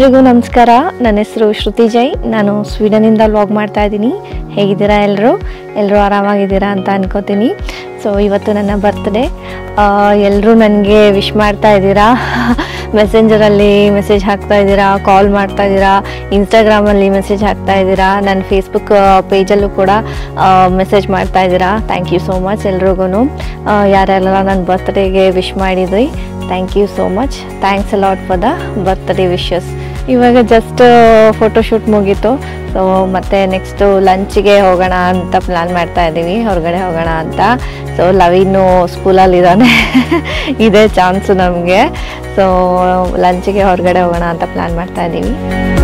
ಎಲ್ರಿಗೂ ನಮಸ್ಕಾರ ನನ್ನ ಹೆಸರು ಶ್ರುತಿ ಜೈ ನಾನು ಸ್ವೀಡನಿಂದ ವ್ಲಾಗ್ ಮಾಡ್ತಾ ಇದ್ದೀನಿ ಹೇಗಿದ್ದೀರಾ ಎಲ್ಲರೂ ಎಲ್ಲರೂ ಆರಾಮಾಗಿದ್ದೀರಾ ಅಂತ ಅನ್ಕೋತೀನಿ ಸೊ ಇವತ್ತು ನನ್ನ ಬರ್ತ್ಡೇ ಎಲ್ಲರೂ ನನಗೆ ವಿಶ್ ಮಾಡ್ತಾ ಇದ್ದೀರಾ ಮೆಸೆಂಜರಲ್ಲಿ ಮೆಸೇಜ್ ಹಾಕ್ತಾ ಇದ್ದೀರಾ ಕಾಲ್ ಮಾಡ್ತಾ ಇದ್ದೀರಾ ಇನ್ಸ್ಟಾಗ್ರಾಮಲ್ಲಿ ಮೆಸೇಜ್ ಹಾಕ್ತಾ ಇದ್ದೀರಾ ನನ್ನ ಫೇಸ್ಬುಕ್ ಪೇಜಲ್ಲೂ ಕೂಡ ಮೆಸೇಜ್ ಮಾಡ್ತಾ ಇದ್ದೀರಾ ಥ್ಯಾಂಕ್ ಯು ಸೋ ಮಚ್ ಎಲ್ರಿಗೂ ಯಾರೆಲ್ಲ ನನ್ನ ಬರ್ತ್ಡೇಗೆ ವಿಶ್ ಮಾಡಿದ್ರಿ thank you so much thanks a lot for the birthday wishes ಇವಾಗ ಜಸ್ಟ್ ಫೋಟೋಶೂಟ್ ಮುಗೀತು ಸೊ ಮತ್ತೆ ನೆಕ್ಸ್ಟು ಲಂಚಿಗೆ ಹೋಗೋಣ ಅಂತ ಪ್ಲ್ಯಾನ್ ಮಾಡ್ತಾ ಇದ್ದೀವಿ ಹೊರಗಡೆ ಹೋಗೋಣ ಅಂತ ಸೊ ಲವಿನು ಸ್ಕೂಲಲ್ಲಿದ್ದಾನೆ ಇದೇ ಚಾನ್ಸು ನಮಗೆ ಸೊ ಲಂಚಿಗೆ ಹೊರಗಡೆ ಹೋಗೋಣ ಅಂತ ಪ್ಲ್ಯಾನ್ ಮಾಡ್ತಾ ಇದ್ದೀವಿ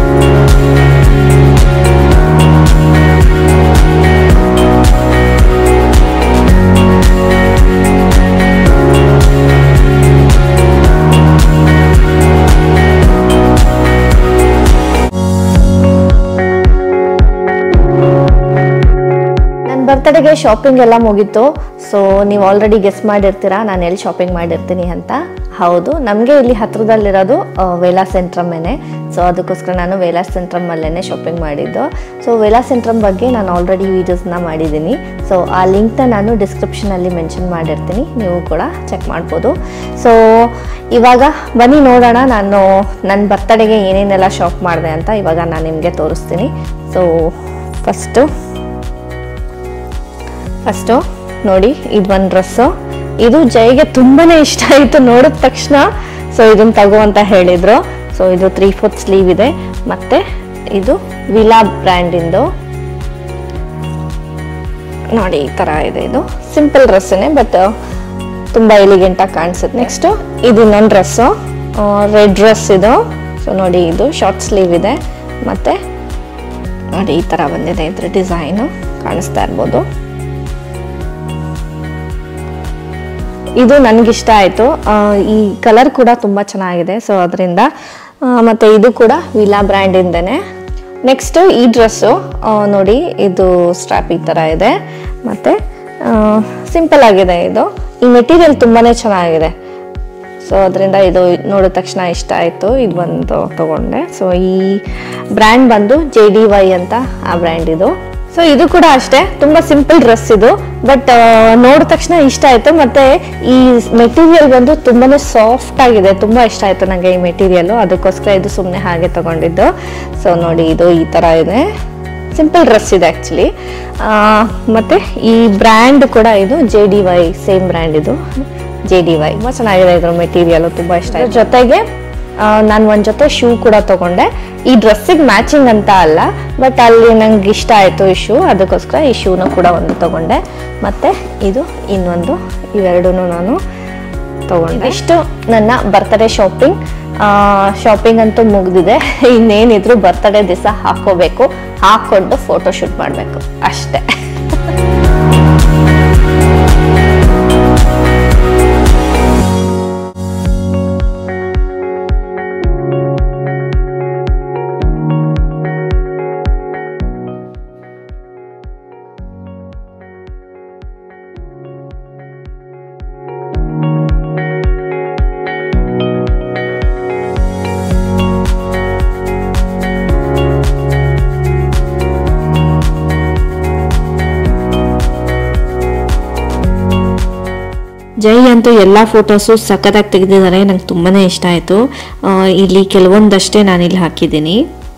ನನ್ನ ಬರ್ತ್ಡೇಗೆ ಶಾಪಿಂಗ್ ಎಲ್ಲ ಮುಗೀತು ಸೊ ನೀವು ಆಲ್ರೆಡಿ ಗೆಸ್ ಮಾಡಿರ್ತೀರಾ ನಾನು ಎಲ್ಲಿ ಶಾಪಿಂಗ್ ಮಾಡಿರ್ತೀನಿ ಅಂತ ಹೌದು ನಮಗೆ ಇಲ್ಲಿ ಹತ್ರದಲ್ಲಿರೋದು ಆ, ವೇಲಾ ಸೆಂಟ್ರಮ್ಮೇನೆ ಸೊ ಅದಕ್ಕೋಸ್ಕರ ನಾನು ವೇಲಾ ಸೆಂಟ್ರಮ್ಮಲ್ಲೇ ಶಾಪಿಂಗ್ ಮಾಡಿದ್ದು ಸೊ ವೇಲಾ ಸೆಂಟ್ರಮ್ ಬಗ್ಗೆ ನಾನು ಆಲ್ರೆಡಿ ವೀಡಿಯೋಸ್ನ ಮಾಡಿದ್ದೀನಿ ಸೊ ಆ ಲಿಂಕ್ನ ನಾನು ಡಿಸ್ಕ್ರಿಪ್ಷನಲ್ಲಿ ಮೆನ್ಷನ್ ಮಾಡಿರ್ತೀನಿ ನೀವು ಕೂಡ ಚೆಕ್ ಮಾಡ್ಬೋದು ಸೊ ಇವಾಗ ಬನ್ನಿ ನೋಡೋಣ ನಾನು ನನ್ನ ಬರ್ತಡೆಗೆ ಏನೇನೆಲ್ಲ ಶಾಪ್ ಮಾಡಿದೆ ಅಂತ ಇವಾಗ ನಾನು ನಿಮಗೆ ತೋರಿಸ್ತೀನಿ ಸೊ ಫಸ್ಟು ಫಸ್ಟು ನೋಡಿ ಇದು ಒಂದು ಡ್ರೆಸ್ಸು ಇದು ಜೈಗೆ ತುಂಬಾನೇ ಇಷ್ಟ ಆಯಿತು ನೋಡಿದ ತಕ್ಷಣ ಸೊ ಇದನ್ನ ತಗೋ ಅಂತ ಹೇಳಿದ್ರು ಸೊ ಇದು ತ್ರೀ ಫೋರ್ತ್ ಸ್ಲೀವ್ ಇದೆ ಮತ್ತೆ ಇದು ವಿಲಾ ಬ್ರ್ಯಾಂಡಿಂದು ನೋಡಿ ಈ ಥರ ಇದೆ ಇದು ಸಿಂಪಲ್ ಡ್ರೆಸ್ಸೇ ಬಟ್ ತುಂಬ ಎಲಿಗೆಂಟಾಗಿ ಕಾಣಿಸುತ್ತೆ ನೆಕ್ಸ್ಟು ಇದು ಇನ್ನೊಂದು ಡ್ರೆಸ್ಸು ರೆಡ್ ಡ್ರೆಸ್ ಇದು ಸೊ ನೋಡಿ ಇದು ಶಾರ್ಟ್ ಸ್ಲೀವ್ ಇದೆ ಮತ್ತು ನೋಡಿ ಈ ಥರ ಬಂದಿದೆ ಇದ್ರ ಡಿಸೈನು ಕಾಣಿಸ್ತಾ ಇರ್ಬೋದು ಇದು ನನಗಿಷ್ಟ ಆಯಿತು ಈ ಕಲರ್ ಕೂಡ ತುಂಬ ಚೆನ್ನಾಗಿದೆ ಸೊ ಅದರಿಂದ ಮತ್ತು ಇದು ಕೂಡ ವಿಲಾ ಬ್ರ್ಯಾಂಡಿಂದನೇ ನೆಕ್ಸ್ಟು ಈ ಡ್ರೆಸ್ಸು ನೋಡಿ ಇದು ಸ್ಟ್ರಾಪ್ ಈ ಥರ ಇದೆ ಮತ್ತು ಸಿಂಪಲ್ ಆಗಿದೆ ಇದು ಈ ಮೆಟೀರಿಯಲ್ ತುಂಬಾ ಚೆನ್ನಾಗಿದೆ ಸೊ ಅದರಿಂದ ಇದು ನೋಡಿದ ತಕ್ಷಣ ಇಷ್ಟ ಆಯಿತು ಇದು ಒಂದು ತೊಗೊಂಡೆ ಸೊ ಈ ಬ್ರ್ಯಾಂಡ್ ಬಂದು ಜೆ ಡಿ ವೈ ಅಂತ ಆ ಬ್ರ್ಯಾಂಡ್ ಇದು ಸೊ ಇದು ಕೂಡ ಅಷ್ಟೇ ತುಂಬ ಸಿಂಪಲ್ ಡ್ರೆಸ್ ಇದು ಬಟ್ ನೋಡಿದ ತಕ್ಷಣ ಇಷ್ಟ ಆಯಿತು ಮತ್ತು ಈ ಮೆಟೀರಿಯಲ್ ಬಂದು ತುಂಬಾ ಸಾಫ್ಟ್ ಆಗಿದೆ ತುಂಬ ಇಷ್ಟ ಆಯಿತು ನನಗೆ ಈ ಮೆಟೀರಿಯಲ್ಲು ಅದಕ್ಕೋಸ್ಕರ ಇದು ಸುಮ್ಮನೆ ಹಾಗೆ ತೊಗೊಂಡಿದ್ದು ಸೊ ನೋಡಿ ಇದು ಈ ಥರ ಇದೆ ಸಿಂಪಲ್ ಡ್ರೆಸ್ ಇದೆ ಆ್ಯಕ್ಚುಲಿ ಮತ್ತು ಈ ಬ್ರ್ಯಾಂಡ್ ಕೂಡ ಇದು J D Y same brand ಇದು ಜೆ ಡಿ ವೈ ತುಂಬ ಚೆನ್ನಾಗಿದೆ ಇದ್ರ ಮೆಟೀರಿಯಲು ತುಂಬ ಇಷ್ಟ ಆಯ್ತು ಜೊತೆಗೆ ನಾನು ಒಂದು ಜೊತೆ ಶೂ ಕೂಡ ತೊಗೊಂಡೆ ಈ ಡ್ರೆಸ್ಸಿಗೆ ಮ್ಯಾಚಿಂಗ್ ಅಂತ ಅಲ್ಲ ಬಟ್ ಅಲ್ಲಿ ನಂಗೆ ಇಷ್ಟ ಆಯಿತು ಈ ಶೂ ಅದಕ್ಕೋಸ್ಕರ ಈ ಶೂನ ಕೂಡ ಒಂದು ತೊಗೊಂಡೆ ಮತ್ತು ಇದು ಇನ್ನೊಂದು ಇವೆರಡೂ ನಾನು ತೊಗೊಂಡೆ ಇಷ್ಟು ನನ್ನ ಬರ್ತ್ಡೇ ಶಾಪಿಂಗ್ ಶಾಪಿಂಗ್ ಅಂತೂ ಮುಗಿದಿದೆ ಇನ್ನೇನಿದ್ರು ಬರ್ತ್ಡೇ ದಿವಸ ಹಾಕೋಬೇಕು ಹಾಕ್ಕೊಂಡು ಫೋಟೋ ಶೂಟ್ ಮಾಡಬೇಕು ಅಷ್ಟೇ ಜೈ ಅಂತೂ ಎಲ್ಲ ಫೋಟೋಸು ಸಖತ್ತಾಗಿ ತೆಗೆದಿದ್ದಾರೆ ನಂಗೆ ತುಂಬಾ ಇಷ್ಟ ಆಯಿತು ಇಲ್ಲಿ ಕೆಲವೊಂದಷ್ಟೇ ನಾನು ಇಲ್ಲಿ ಹಾಕಿದ್ದೀನಿ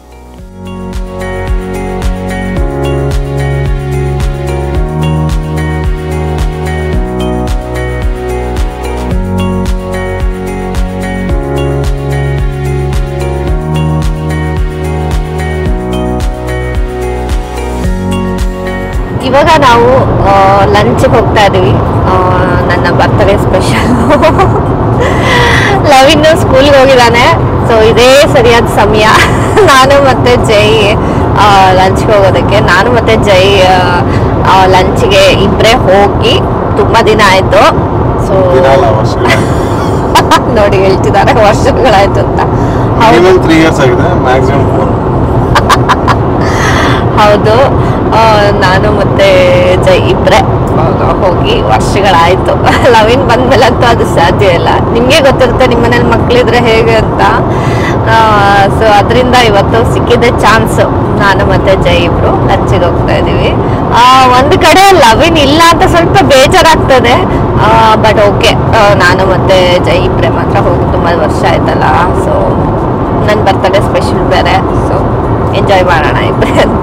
ಇವಾಗ ನಾವು ಲಂಚಿಗೆ ಹೋಗ್ತಾ ಇದೀವಿ ಆ, ನನ್ನ ಬರ್ತ್ಡೇ ಸ್ಪೆಷಲ್ ಲವಿನ್ ಸ್ಕೂಲ್ಗೆ ಹೋಗಿದ್ದಾನೆ ಸೊ ಇದೇ ಸರಿಯಾದ ಸಮಯ ನಾನು ಮತ್ತೆ ಜೈ ಲಂಚ್ಗೆ ಹೋಗೋದಕ್ಕೆ ನಾನು ಮತ್ತೆ ಜೈ ಲಂಚ್ಗೆ ಇಬ್ಬರೇ ಹೋಗಿ ತುಂಬ ದಿನ ಆಯಿತು ಸೊ ದಿನಾಲ ವರ್ಷಗಳ ನೋಡಿ ಹೇಳ್ತಿದ್ದಾರೆ ವರ್ಷಗಳಾಯ್ತು ಅಂತ ಹೌದು ಮಿನಿಮಮ್ ತ್ರೀ ಇಯರ್ಸ್ ಆಗಿದೆ ಮ್ಯಾಕ್ಸಿಮಮ್ ಫೋರ್ ಹೌದು ಆ, ನಾನು ಮತ್ತೆ ಜೈ ಇಬ್ರೆ ಹೋಗಿ ವರ್ಷಗಳಾಯ್ತು ಲವಿನ್ ಬಂದ್ಮೇಲೆ ಅಂತೂ ಅದು ಸಾಧ್ಯ ಇಲ್ಲ ನಿಮಗೆ ಗೊತ್ತಿರುತ್ತೆ ನಿಮ್ಮ ಮನೇಲಿ ಮಕ್ಳಿದ್ರೆ ಹೇಗೆ ಅಂತ ಸೊ ಅದರಿಂದ ಇವತ್ತು ಸಿಕ್ಕಿದೆ ಚಾನ್ಸ್ ನಾನು ಮತ್ತೆ ಜೈ ಇಬ್ರು ಲಂಚಿಗೆ ಹೋಗ್ತಾ ಇದೀವಿ ಆ, ಒಂದು ಕಡೆ ಲವಿನ್ ಇಲ್ಲ ಅಂತ ಸ್ವಲ್ಪ ಬೇಜಾರಾಗ್ತದೆ ಬಟ್ ಓಕೆ ನಾನು ಮತ್ತೆ ಜೈ ಇಬ್ರೆ ಮಾತ್ರ ಹೋಗಿ ತುಂಬಾ ವರ್ಷ ಆಯ್ತಲ್ಲ ಸೊ ನನ್ನ ಬರ್ತಡೇ ಸ್ಪೆಷಲ್ ಬೇರೆ ಸೊ ಎಂಜಾಯ್ ಮಾಡೋಣ ಇಬ್ರೆ ಅಂತ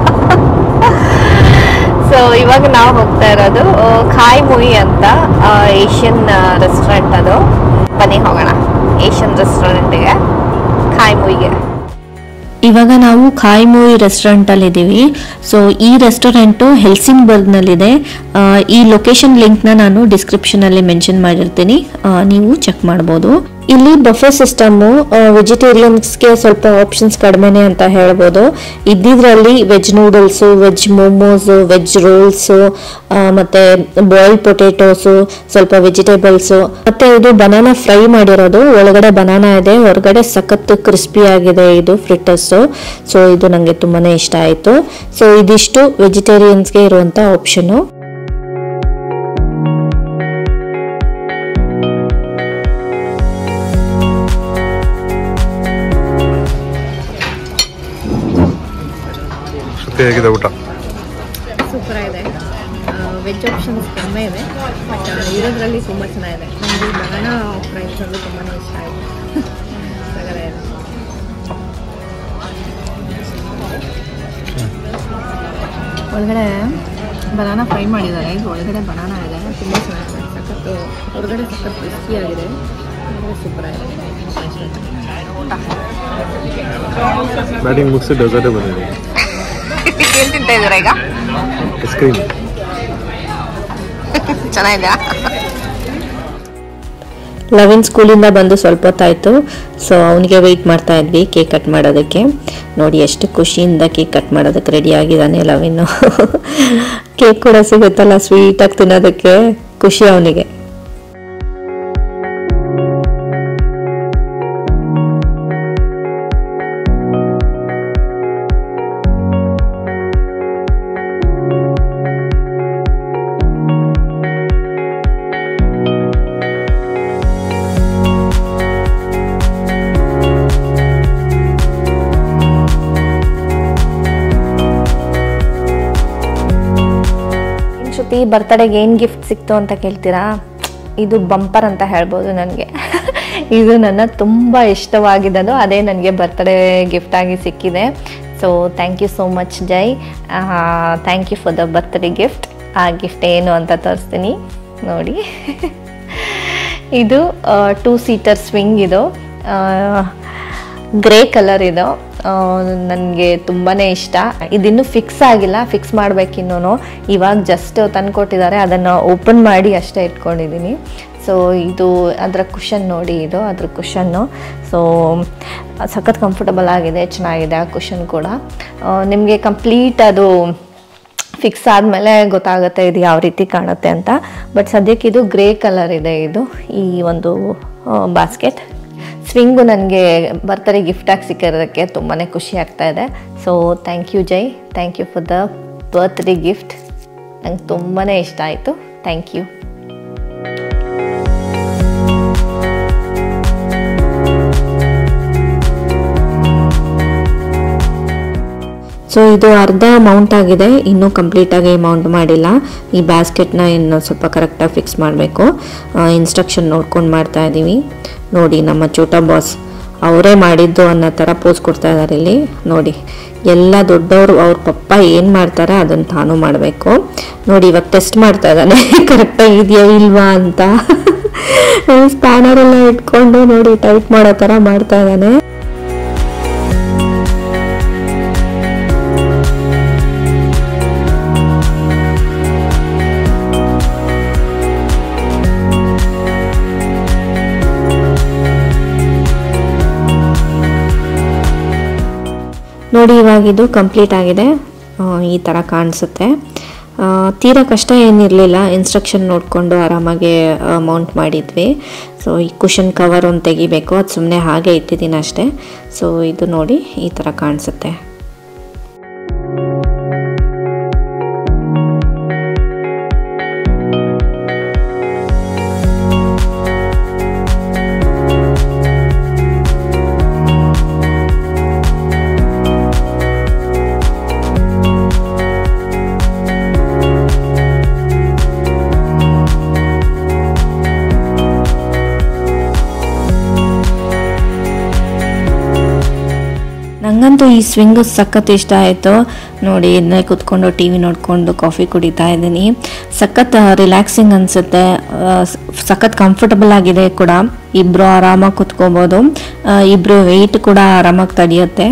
ಸೊ ಇವಾಗ ನಾವು ಹೋಗ್ತಾ ಇರೋದು ಆ, ಖಾಯ್ ಮುಯಿ ಅಂತ ಏಷ್ಯನ್ ರೆಸ್ಟೋರೆಂಟ್ ಅದು ಬನ್ನಿ ಹೋಗೋಣ ಏಷ್ಯನ್ ರೆಸ್ಟೋರೆಂಟ್ಗೆ ಖಾಯ್ ಮುಯಿಗೆ ಇವಾಗ ನಾವು ಖಾಯ್ ಮೂವಿ ರೆಸ್ಟೋರೆಂಟಲ್ಲಿ ಇದ್ದೀವಿ ಸೊ ಈ ರೆಸ್ಟೋರೆಂಟು ಹೆಲ್ಸಿನ್ಬರ್ಗ್ನಲ್ಲಿದೆ ಆ, ಈ ಲೊಕೇಶನ್ ಲಿಂಕ್ನ ನಾನು ಡಿಸ್ಕ್ರಿಪ್ಷನಲ್ಲಿ ಮೆನ್ಷನ್ ಮಾಡಿರ್ತೀನಿ ಆ, ನೀವು ಚೆಕ್ ಮಾಡ್ಬೋದು ಇಲ್ಲಿ ಬಫೆ ಸಿಸ್ಟಮ್ಮು ವೆಜಿಟೇರಿಯನ್ಸ್ಗೆ ಸ್ವಲ್ಪ ಆಪ್ಷನ್ಸ್ ಕಡಿಮೆನೆ ಅಂತ ಹೇಳ್ಬೋದು ಇದ್ದಿದ್ರಲ್ಲಿ veg noodles veg momos veg rolls ಮತ್ತು ಬಾಯ್ಲ್ಡ್ ಪೊಟೇಟೋಸು ಸ್ವಲ್ಪ ವೆಜಿಟೇಬಲ್ಸು ಮತ್ತು ಇದು ಬನಾನಾ ಫ್ರೈ ಮಾಡಿರೋದು ಒಳಗಡೆ ಬನಾನಾ ಇದೆ ಹೊರಗಡೆ ಸಖತ್ ಕ್ರಿಸ್ಪಿ ಆಗಿದೆ ಇದು ಫ್ರಿಟ್ಟಸ್ಸು ಸೊ ಇದು ನನಗೆ ತುಂಬಾ ಇಷ್ಟ ಆಯಿತು ಸೊ ಇದಿಷ್ಟು ವೆಜಿಟೇರಿಯನ್ಸ್ಗೆ ಇರುವಂಥ ಆಪ್ಷನು ಶ್ರುತಿ ಹೇಗಿದೆ ಊಟ ಸೂಪರ್ ಇದೆ ವೆಜ್ ಆಪ್ಷನ್ಸ್ ಕಡಿಮೆ ಇದೆ ಬಟ್ ಇರೋದ್ರಲ್ಲಿ ತುಂಬ ಚೆನ್ನಾಗಿದೆ ನನಗೆ ಬನಾನಾ ಫ್ರೈಸ್ ಅಂದ್ರೆ ತುಂಬಾ ಇಷ್ಟ ಆಯಿತು ಸಗರೆ ಇದೆ ಒಳಗಡೆ ಬನಾನಾ ಫ್ರೈ ಮಾಡಿದ್ದಾರೆ ಇದು ಒಳಗಡೆ ಬನಾನಾ ಇದೆ ತುಂಬ ಚೆನ್ನಾಗಿದೆ ಸಖತ್ತು ಹೊರಗಡೆ ಸಖತ್ ಕ್ರಿಸ್ಪಿ ಆಗಿದೆ ಒಳಗಡೆ ಸೂಪರ್ ಆಗಿದೆ ಬ್ಯಾಟಿಂಗ್ ಮುಗಿಸಿ ಡೆಸರ್ಟೇ ಬಂದಿದ್ದೀವಿ ಏನು ತಿಂತಾ ಇದ್ದೀರಾ ಈಗ ಐಸ್ ಕ್ರೀಮ್ ಚೆನ್ನಾಗಿದೆಯಾ ಲವಿನ್ ಸ್ಕೂಲಿಂದ ಬಂದು ಸ್ವಲ್ಪ ಹೊತ್ತಾಯಿತು ಸೊ ಅವನಿಗೆ ವೆಯ್ಟ್ ಮಾಡ್ತಾ ಇದ್ವಿ ಕೇಕ್ ಕಟ್ ಮಾಡೋದಕ್ಕೆ ನೋಡಿ ಎಷ್ಟು ಖುಷಿಯಿಂದ ಕೇಕ್ ಕಟ್ ಮಾಡೋದಕ್ಕೆ ರೆಡಿ ಆಗಿದ್ದಾನೆ ಲವಿನ್ನು ಕೇಕ್ ಕೂಡ ಸಿಗುತ್ತಲ್ಲ ಸ್ವೀಟಾಗಿ ತಿನ್ನೋದಕ್ಕೆ ಖುಷಿ ಅವನಿಗೆ ಏನ್ ಶ್ರುತಿ ಬರ್ತಡೆಗೆ ಏನು ಗಿಫ್ಟ್ ಸಿಕ್ತು ಅಂತ ಕೇಳ್ತೀರಾ ಇದು ಬಂಪರ್ ಅಂತ ಹೇಳ್ಬೋದು ನನಗೆ ಇದು ನನ್ನ ತುಂಬ ಇಷ್ಟವಾಗಿದ್ದದು ಅದೇ ನನಗೆ ಬರ್ತಡೇ ಗಿಫ್ಟ್ ಆಗಿ ಸಿಕ್ಕಿದೆ so thank you so much Jai thank you for the birthday gift ಆ ಗಿಫ್ಟ್ ಏನು ಅಂತ ತೋರಿಸ್ತೀನಿ ನೋಡಿ ಇದು ಟೂ ಸೀಟರ್ ಸ್ವಿಂಗ್ ಇದು ಗ್ರೇ ಕಲರ್ ಇದು ನನಗೆ ತುಂಬಾ ಇಷ್ಟ ಇದಿನ್ನೂ ಫಿಕ್ಸ್ ಆಗಿಲ್ಲ ಫಿಕ್ಸ್ ಮಾಡಬೇಕಿನ್ನೂ ಇವಾಗ ಜಸ್ಟ್ ತಂದ್ಕೊಟ್ಟಿದ್ದಾರೆ ಅದನ್ನು ಓಪನ್ ಮಾಡಿ ಅಷ್ಟೇ ಇಟ್ಕೊಂಡಿದ್ದೀನಿ ಸೊ ಇದು ಅದರ ಕುಷನ್ ನೋಡಿ ಇದು ಅದ್ರ ಕುಷನ್ನು ಸೊ ಸಖತ್ ಕಂಫರ್ಟಬಲ್ ಆಗಿದೆ ಚೆನ್ನಾಗಿದೆ ಆ ಕುಷನ್ ಕೂಡ ನಿಮಗೆ ಕಂಪ್ಲೀಟ್ ಅದು ಫಿಕ್ಸ್ ಆದಮೇಲೆ ಗೊತ್ತಾಗುತ್ತೆ ಇದು ಯಾವ ರೀತಿ ಕಾಣುತ್ತೆ ಅಂತ ಬಟ್ ಸದ್ಯಕ್ಕೆ ಇದು ಗ್ರೇ ಕಲರ್ ಇದೆ ಇದು ಈ ಒಂದು ಬಾಸ್ಕೆಟ್ ಸ್ವಿಂಗು ನನಗೆ ಬರ್ತಡೇ ಗಿಫ್ಟಾಗಿ ಸಿಕ್ಕಿರೋದಕ್ಕೆ ತುಂಬಾ ಖುಷಿ ಆಗ್ತಾ ಇದೆ so thank you Jai thank you for the birthday gift ನಂಗೆ ತುಂಬಾ ಇಷ್ಟ ಆಯಿತು ಥ್ಯಾಂಕ್ ಯು ಸೊ ಇದು ಅರ್ಧ ಮೌಂಟ್ ಆಗಿದೆ ಇನ್ನೂ ಕಂಪ್ಲೀಟಾಗಿ ಮೌಂಟ್ ಮಾಡಿಲ್ಲ ಈ ಬ್ಯಾಸ್ಕೆಟ್ನ ಇನ್ನು ಸ್ವಲ್ಪ ಕರೆಕ್ಟಾಗಿ ಫಿಕ್ಸ್ ಮಾಡಬೇಕು ಇನ್ಸ್ಟ್ರಕ್ಷನ್ ನೋಡ್ಕೊಂಡು ಮಾಡ್ತಾ ಇದ್ದೀವಿ ನೋಡಿ ನಮ್ಮ ಚೋಟಾ ಬಾಸ್ ಅವರೇ ಮಾಡಿದ್ದು ಅನ್ನೋ ಥರ ಪೋಸ್ ಕೊಡ್ತಾ ಇದ್ದಾರೆ ಇಲ್ಲಿ ನೋಡಿ ಎಲ್ಲ ದೊಡ್ಡವರು ಅವ್ರ ಪಪ್ಪ ಏನು ಮಾಡ್ತಾರೆ ಅದನ್ನು ತಾನು ಮಾಡಬೇಕು ನೋಡಿ ಇವಾಗ ಟೆಸ್ಟ್ ಮಾಡ್ತಾ ಇದ್ದಾನೆ ಕರೆಕ್ಟಾಗಿ ಇದೆಯಾ ಇಲ್ವಾ ಅಂತ ಸ್ಪ್ಯಾನರ್ ಎಲ್ಲ ಇಟ್ಕೊಂಡು ನೋಡಿ ಟೈಟ್ ಮಾಡೋ ಥರ ಮಾಡ್ತಾ ಇದ್ದಾನೆ ನೋಡಿ ಇವಾಗ ಇದು ಕಂಪ್ಲೀಟ್ ಆಗಿದೆ ಆ, ಈ ಥರ ಕಾಣಿಸುತ್ತೆ ಆ, ತೀರಾ ಕಷ್ಟ ಏನಿರಲಿಲ್ಲ ಇನ್ಸ್ಟ್ರಕ್ಷನ್ ನೋಡಿಕೊಂಡು ಆರಾಮಾಗಿ ಮೌಂಟ್ ಮಾಡಿದ್ವಿ ಸೊ ಈ ಕುಷನ್ ಕವರ್ ಒಂದು ತೆಗಿಬೇಕು ಅದು ಸುಮ್ಮನೆ ಹಾಗೆ ಇಟ್ಟಿದ್ದೀನಿ ಅಷ್ಟೇ ಸೊ ಇದು ನೋಡಿ ಈ ಥರ ಕಾಣಿಸುತ್ತೆ ಈ ಸ್ವಿಂಗ್ ಸಖತ್ ಇಷ್ಟ ಆಯಿತು ನೋಡಿ ಇದನ್ನೇ ಕುತ್ಕೊಂಡು ಟಿ ವಿ ನೋಡಿಕೊಂಡು ಕಾಫಿ ಕುಡಿತಾ ಇದ್ದೀನಿ ಸಖತ್ ರಿಲ್ಯಾಕ್ಸಿಂಗ್ ಅನಿಸುತ್ತೆ ಸಖತ್ ಕಂಫರ್ಟಬಲ್ ಆಗಿದೆ ಕೂಡ ಇಬ್ಬರು ಆರಾಮಾಗಿ ಕುತ್ಕೋಬೋದು ಆ, ಇಬ್ರು ವೆಯ್ಟ್ ಕೂಡ ಆರಾಮಾಗಿ ತಡೆಯುತ್ತೆ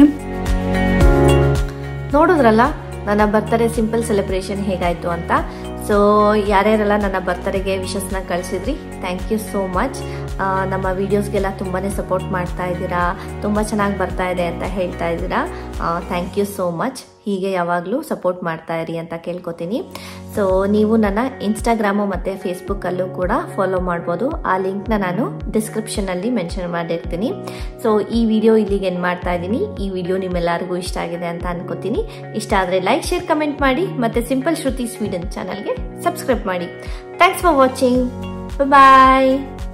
ನೋಡಿದ್ರಲ್ಲ ನನ್ನ ಬರ್ತ್ಡೇ ಸಿಂಪಲ್ ಸೆಲೆಬ್ರೇಷನ್ ಹೇಗಾಯ್ತು ಅಂತ ಸೊ ಯಾರ್ಯಾರೆಲ್ಲ ನನ್ನ ಬರ್ತ್ಡೇಗೆ ವಿಶಸ್ನ ಕಳಿಸಿದ್ರಿ ಥ್ಯಾಂಕ್ ಯು ಸೋ ಮಚ್ ನಮ್ಮ ವೀಡಿಯೋಸ್ಗೆಲ್ಲ ತುಂಬಾ ಸಪೋರ್ಟ್ ಮಾಡ್ತಾ ಇದ್ದೀರಾ ತುಂಬ ಚೆನ್ನಾಗಿ ಬರ್ತಾ ಇದೆ ಅಂತ ಹೇಳ್ತಾ ಇದ್ದೀರಾ ಥ್ಯಾಂಕ್ ಯು ಸೋ ಮಚ್ ಹೀಗೆ ಯಾವಾಗಲೂ ಸಪೋರ್ಟ್ ಮಾಡ್ತಾ ಇರಿ ಅಂತ ಕೇಳ್ಕೊತೀನಿ ಸೊ ನೀವು ನನ್ನ ಇನ್ಸ್ಟಾಗ್ರಾಮು ಮತ್ತು ಫೇಸ್ಬುಕ್ಕಲ್ಲೂ ಕೂಡ ಫಾಲೋ ಮಾಡ್ಬೋದು ಆ ಲಿಂಕ್ನ ನಾನು ಡಿಸ್ಕ್ರಿಪ್ಷನಲ್ಲಿ ಮೆನ್ಷನ್ ಮಾಡಿರ್ತೀನಿ ಸೊ ಈ ವಿಡಿಯೋ ಇಲ್ಲಿಗೆ ಏನು ಮಾಡ್ತಾ ಇದ್ದೀನಿ ಈ ವಿಡಿಯೋ ನಿಮ್ಮೆಲ್ಲರಿಗೂ ಇಷ್ಟ ಆಗಿದೆ ಅಂತ ಅನ್ಕೋತೀನಿ ಇಷ್ಟ ಆದರೆ ಲೈಕ್ ಶೇರ್ ಕಮೆಂಟ್ ಮಾಡಿ ಮತ್ತು ಸಿಂಪಲ್ ಶ್ರುತಿ ಸ್ವೀಡನ್ ಚಾನಲ್ಗೆ ಸಬ್ಸ್ಕ್ರೈಬ್ ಮಾಡಿ ಥ್ಯಾಂಕ್ಸ್ ಫಾರ್ ವಾಚಿಂಗ್ ಬಾಯ್